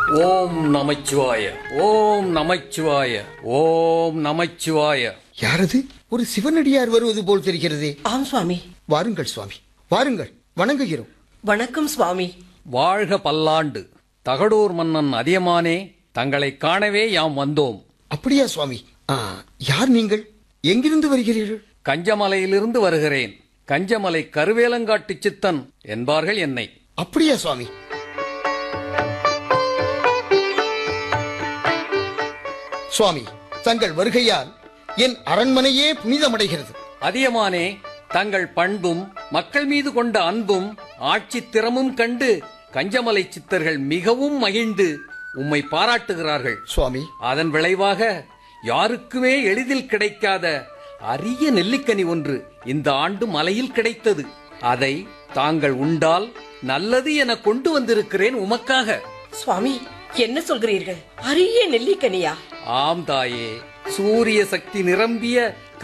ஓம் நமச்சிவாய ஓம் நமச்சிவாய ஓம் நமச்சிவாய யாரது ஒரு சிவனடியார் வருவது போல் தெரிகிறதே ஆம் சுவாமி வாருங்கள் சுவாமி வாருங்கள் வணங்குகிறோம் வணக்கம் சுவாமி வாழ்க பல்லாண்டு தகடூர் மன்னன் அதியமானே தங்களை காணவே யாம் வந்தோம் அப்படியா சுவாமி ஆ, யார் நீங்கள் எங்கிருந்து வருகிறீர்கள் கஞ்சமலையிலிருந்து வருகிறேன் கஞ்சமலை கருவேலங்காட்டு சித்தன் என்பார்கள் என்னை அப்படியா சுவாமி சுவாமி தங்கள் வருகையால் என் அரண்மனையே புனிதமடைகிறது அதியமானே தங்கள் பண்பும் மக்கள் மீது கொண்ட அன்பும் ஆட்சி திறமும் கண்டு கஞ்சமலை சித்தர்கள் மிகவும் மகிழ்ந்து உம்மை பாராட்டுகிறார்கள் சுவாமி அதன் விளைவாக யாருக்குமே எளிதில் கிடைக்காத அரிய நெல்லிக்கனி ஒன்று இந்த ஆண்டு மலையில் கிடைத்தது அதை தாங்கள் உண்டால் நல்லது என கொண்டு வந்திருக்கிறேன் உமக்காக சுவாமி என்ன சொல்கிறீர்கள் அரிய நெல்லிக்கனியா ஆம் தாயே சூரிய சக்தி நிரம்பிய